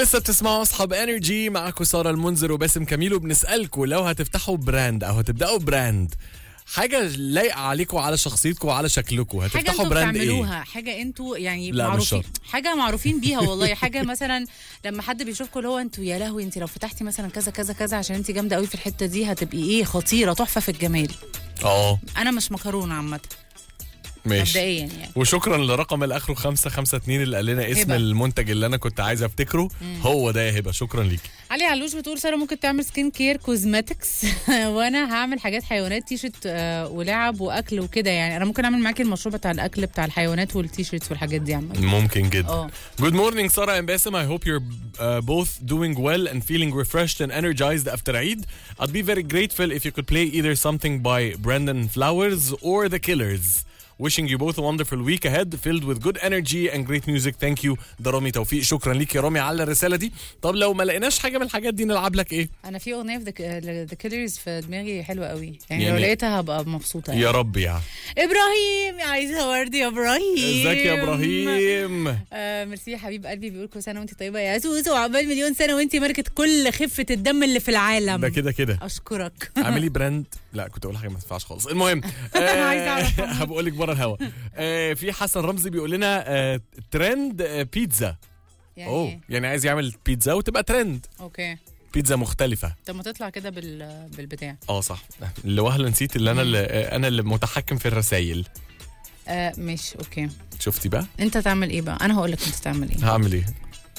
لسه بتسمعوا اصحاب انرجي معاكم ساره المنذر وباسم كميل وبنسالكم لو هتفتحوا براند او هتبداوا براند حاجه لايقه عليكم وعلى شخصيتكم وعلى شكلكم حاجه هتفتحوا انتوا براند ايه بتعملوها حاجه انتوا يعني لا، مش معروفين شرط. حاجه معروفين بيها والله حاجه مثلا لما حد بيشوفكم اللي هو انتوا يا لهوي انت لو فتحتي مثلا كذا كذا كذا عشان انت جامده قوي في الحته دي هتبقي ايه خطيره تحفه في الجمال اه انا مش مكرونه عامه ماشي مبدئيا يعني وشكرا لرقم اللي اخره 552 اللي قال لنا اسم هبة. المنتج اللي انا كنت عايز افتكره هو ده يا هبه شكرا ليكي علي علوش بتقول ساره ممكن تعمل سكين كير كوزماتكس وانا هعمل حاجات حيوانات تي شيرت آه، ولعب واكل وكده يعني انا ممكن اعمل معاكي المشروع بتاع الاكل بتاع الحيوانات والتي شيرتس والحاجات دي عامه ممكن جدا اه Good morning Sarah and Basim I hope you're uh, both doing well and feeling refreshed and energized after Eid I'd be very grateful if you could play either something by Brandon Flowers or The Killers Wishing you both a wonderful week ahead filled with good energy and great music. Thank you. ده رامي توفيق شكرا ليك يا رامي على الرسالة دي. طب لو ما لقيناش حاجة من الحاجات دي نلعب لك ايه؟ انا في اغنيه في ذا كيلرز في دماغي حلوه قوي يعني, يعني- يعني لو لقيتها هبقى مبسوطه يعني. يا رب يعني. ابراهيم عايزه ورد يا ابراهيم ازيك يا ابراهيم؟ آه ميرسي يا حبيب قلبي بيقول كل سنه وانت طيبه يا سوسو وعقبال مليون سنه وانت ملكه كل خفه الدم اللي في العالم ده كده كده. اشكرك اعملي براند لا كنت اقول حاجه ما تنفعش خالص المهم عايزة أعرف. هبقول لك بره الهوا آه، في حسن رمزي بيقول لنا آه، ترند آه، بيتزا يعني اوه إيه؟ يعني عايز يعمل بيتزا وتبقى ترند اوكي بيتزا مختلفه طب ما تطلع كده بال... بالبتاع اه صح اللي وهله نسيت اللي انا اللي آه، انا اللي متحكم في الرسائل آه مش اوكي شفتي بقى انت تعمل ايه بقى انا هقول لك انت تعمل ايه هعمل ايه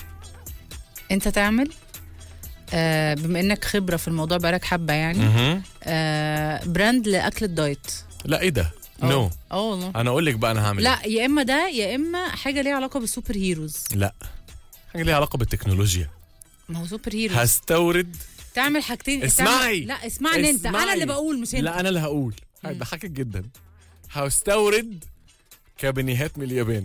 انت تعمل آه بما انك خبره في الموضوع بقالك حبه يعني مهم. آه براند لاكل الدايت لا ايه ده اه. نو اه والله انا اقول لك بقى انا هعمل لا يا اما ده يا اما حاجه ليها علاقه بالسوبر هيروز إيه. لا حاجه ليها علاقه بالتكنولوجيا ما هو سوبر هيروز هستورد تعمل حاجتين اسمعي. تعمل... لا اسمعني انت انا اسمعي. اللي بقول مش انت لا انا اللي هقول هضحكك جدا هستورد كابينيهات من اليابان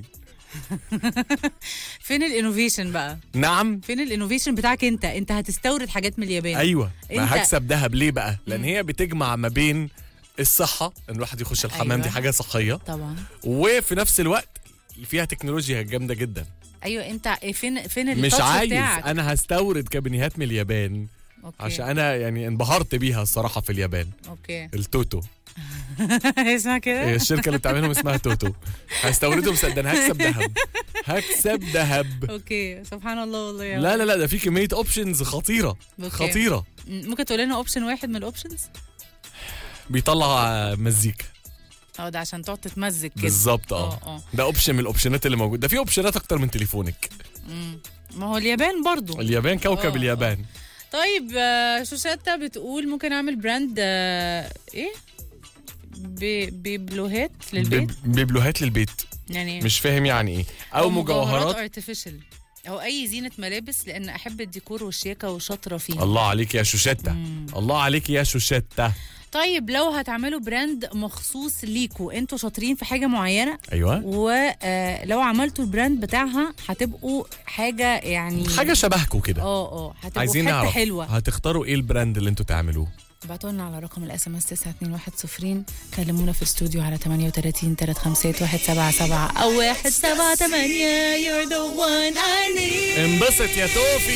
فين الانوفيشن بقى نعم فين الانوفيشن بتاعك انت انت هتستورد حاجات من اليابان ايوه انت- ما هكسب دهب ليه بقى لان هي بتجمع ما بين الصحه ان الواحد يخش الحمام أيوة. دي حاجه صحيه طبعا وفي نفس الوقت فيها تكنولوجيا جامده جدا ايوه انت فين فين مش التاتش عايز بتاعك انا هستورد كابينيهات من اليابان أوكي. عشان انا يعني انبهرت بيها الصراحه في اليابان اوكي التوتو اسمها هي كده الشركه اللي بتعملهم اسمها توتو هستوردهم صدقني هكسب ذهب هكسب ذهب اوكي سبحان الله والله يا لا لا لا ده في كميه اوبشنز خطيره أوكي. خطيره م- ممكن تقول لنا اوبشن واحد من الاوبشنز بيطلع مزيكا اه ده عشان تقعد تتمزج كده بالظبط اه اه اه ده اوبشن من الاوبشنات اللي موجود ده في اوبشنات اكتر من تليفونك مم. ما هو اليابان برضو اليابان كوكب آه، اليابان طيب آه، شوشاتا بتقول ممكن اعمل براند آه، ايه ب- بيبلوهات للبيت بيب- بيبلوهات للبيت يعني إيه؟ مش فاهم يعني ايه او مجوهرات ارتفيشال او اي زينه ملابس لان احب الديكور والشياكه وشاطره فيها الله عليك يا شوشتة الله عليك يا شوشتة طيب لو هتعملوا براند مخصوص ليكوا انتوا شاطرين في حاجه معينه ايوه ولو عملتوا البراند بتاعها هتبقوا حاجه يعني حاجه شبهكم كده اه اه هتبقوا عايزين حته نعرف حلوه هتختاروا ايه البراند اللي انتوا تعملوه ابعتوا لنا على رقم الاس ام اس 9210 كلمونا في الاستوديو على 38 351 177 او 178 you're the one I need انبسط يا توفي